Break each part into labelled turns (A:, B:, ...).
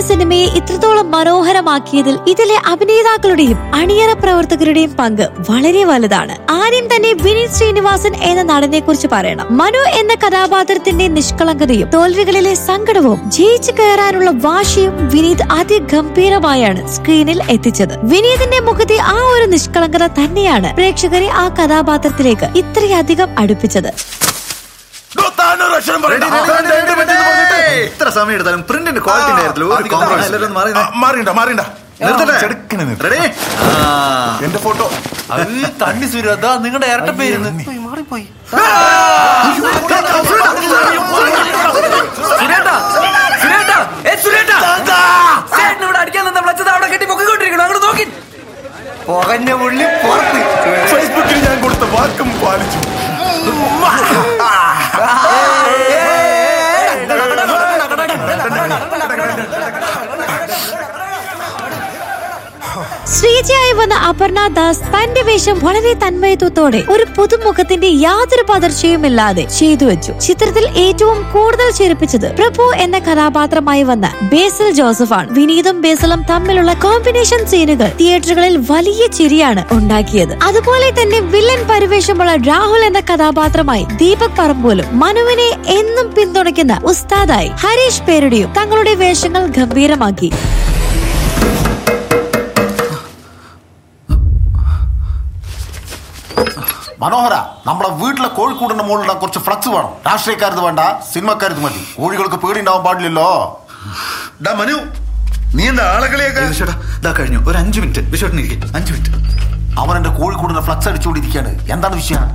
A: സിനിമയെ ഇത്രത്തോളം മനോഹരമാക്കിയതിൽ ഇതിലെ അഭിനേതാക്കളുടെയും അണിയറ പ്രവർത്തകരുടെയും പങ്ക് വളരെ വലുതാണ് ആദ്യം തന്നെ വിനീത് ശ്രീനിവാസൻ എന്ന നടനെ കുറിച്ച് പറയണം മനു എന്ന കഥാപാത്രത്തിന്റെ നിഷ്കളങ്കതയും തോൽവികളിലെ സങ്കടവും ജയിച്ചു കയറാനുള്ള വാശിയും വിനീത് അതിഗംഭീരമായാണ് സ്ക്രീനിൽ എത്തിച്ചത് വിനീതിന്റെ മുഖത്തെ ആ ഒരു നിഷ്കളങ്കത തന്നെയാണ് പ്രേക്ഷകരെ ആ കഥാപാത്രത്തിലേക്ക് ഇത്രയധികം അടുപ്പിച്ചത്
B: എത്ര സമയം എടുത്താലും പ്രിന്റിന്റെ ക്വാളിറ്റി ഉണ്ടായിരുന്നില്ല ഒരു കോംപ്രമൈസ് എല്ലാവരും ഒന്ന് മാറി നിന്നേ.
C: മാറിണ്ട മാറിണ്ട
B: നിർത്തട്ടെ?
C: ചെടുക്കനെ നിർത്ത്.
B: Ready? ആ.
C: എന്റെ ഫോട്ടോ
D: തണ്ണി സൂര്യ അതാ നിങ്ങളുടെ ഇരട്ട പേര്
E: മാറിപ്പോയി
D: സുരേട്ടാ സുരേട്ടാ ഏ സുരേട്ടാ ചേട്ടൻ ഇവിടെ അടിക്കാൻ നിന്ന വിളച്ചത് അവിടെ കെട്ടി പൊക്കിക്കൊണ്ടിരിക്കണം അങ്ങോട്ട് നോക്കി
E: പുകഞ്ഞ പുള്ളി പുറത്ത്
C: ഫേസ്ബുക്കിൽ ഞാൻ കൊടുത്ത വാക്കും പാലിച്ചു
A: ശ്രീജയായി വന്ന അപർണ ദാസ് തന്റെ വേഷം വളരെ തന്മയത്വത്തോടെ ഒരു പുതുമുഖത്തിന്റെ യാതൊരു പതർച്ചയുമില്ലാതെ ചെയ്തു വെച്ചു ചിത്രത്തിൽ ഏറ്റവും കൂടുതൽ ചിരിപ്പിച്ചത് പ്രഭു എന്ന കഥാപാത്രമായി വന്ന ബേസിൽ ജോസഫാണ് വിനീതും ബേസിലും തമ്മിലുള്ള കോമ്പിനേഷൻ സീനുകൾ തിയേറ്ററുകളിൽ വലിയ ചിരിയാണ് ഉണ്ടാക്കിയത് അതുപോലെ തന്നെ വില്ലൻ പരിവേഷമുള്ള രാഹുൽ എന്ന കഥാപാത്രമായി ദീപക് പറമ്പോലും മനുവിനെ എന്നും പിന്തുണയ്ക്കുന്ന ഉസ്താദായി ഹരീഷ് പേരുടെയും തങ്ങളുടെ വേഷങ്ങൾ ഗംഭീരമാക്കി
F: മനോഹര നമ്മളെ വീട്ടിലെ കോഴിക്കൂടിന്റെ മുകളിൽ കുറച്ച് ഫ്ലക്സ് വേണം രാഷ്ട്രീയക്കാരത് വേണ്ട സിനിമക്കാരത് മതി കോഴികൾക്ക് പേടി ഉണ്ടാവാൻ പാടില്ലല്ലോ
B: ഡാ മനു നീ എന്താ ആളുകളെയൊക്കെ വിശ്വട്ടാ ഇതാ കഴിഞ്ഞു ഒരു അഞ്ചു മിനിറ്റ് വിശ്വട്ടൻ ഇരിക്കും അഞ്ചു മിനിറ്റ്
F: അവൻ എന്റെ കോഴിക്കൂടിന്റെ ഫ്ലക്സ് അടിച്ചുകൊണ്ടിരിക്കുകയാണ് എന്താണ് വിഷയം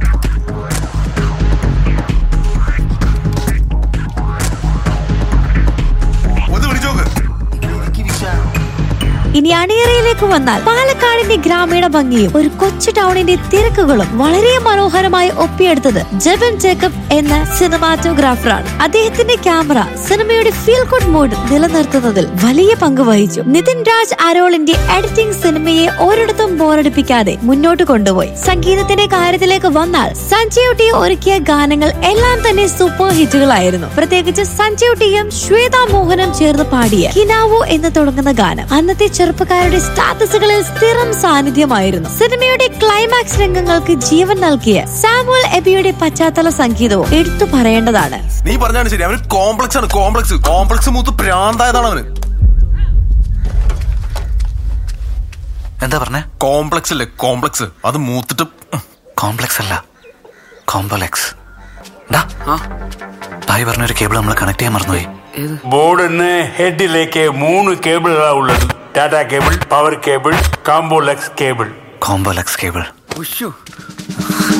C: ഒന്ന് വിളിച്ചോക്ക്
F: എനിക്ക് വിഷയം
A: ഇനി അണിയറയിലേക്ക് വന്നാൽ പാലക്കാടിന്റെ ഗ്രാമീണ ഭംഗിയും ഒരു കൊച്ചു ടൗണിന്റെ തിരക്കുകളും വളരെ മനോഹരമായി ഒപ്പിയെടുത്തത് ജബൻ ജേക്കബ് എന്ന സിനിമാറ്റോഗ്രാഫറാണ് അദ്ദേഹത്തിന്റെ ക്യാമറ സിനിമയുടെ ഫീൽ ഗുഡ് മൂഡ് നിലനിർത്തുന്നതിൽ വലിയ പങ്ക് വഹിച്ചു നിതിൻ രാജ് അരോളിന്റെ എഡിറ്റിംഗ് സിനിമയെ ഒരിടത്തും ബോറടിപ്പിക്കാതെ മുന്നോട്ട് കൊണ്ടുപോയി സംഗീതത്തിന്റെ കാര്യത്തിലേക്ക് വന്നാൽ സഞ്ജയ് ടി ഒരുക്കിയ ഗാനങ്ങൾ എല്ലാം തന്നെ സൂപ്പർ ഹിറ്റുകളായിരുന്നു പ്രത്യേകിച്ച് സഞ്ജയ് ടിയും ശ്വേത മോഹനും ചേർന്ന് പാടിയ കിനാവോ എന്ന് തുടങ്ങുന്ന ഗാനം അന്നത്തെ ചെറുപ്പക്കാരുടെ സ്റ്റാറ്റസുകളിൽ സ്ഥിരം സാന്നിധ്യമായിരുന്നു സിനിമയുടെ ക്ലൈമാക്സ് രംഗങ്ങൾക്ക് ജീവൻ നൽകിയ സാമുവൽ എബിയുടെ പശ്ചാത്തല സംഗീതവും എടുത്തു പറയേണ്ടതാണ്
D: നീ പറഞ്ഞാണ് ശരി അവന് കോംപ്ലക്സ് ആണ് കോംപ്ലക്സ് കോംപ്ലക്സ് മൂത്ത് പ്രാന്തായതാണ് അവന്
E: എന്താ പറഞ്ഞേ
D: കോംപ്ലക്സ് അല്ലേ കോംപ്ലക്സ് അത് മൂത്തിട്ട്
E: കോംപ്ലക്സ് അല്ല കോംപ്ലക്സ് ഡാ ഭായി പറഞ്ഞൊരു കേബിൾ നമ്മൾ കണക്ട് ചെയ്യാൻ മറന്നുപോയി
G: ബോർഡിന് ഹെഡിലേക്ക് മൂന്ന് കേബിളുകളാണ് ഉള്ളത് Tata cable power cable Cambolex cable
E: Combolex cable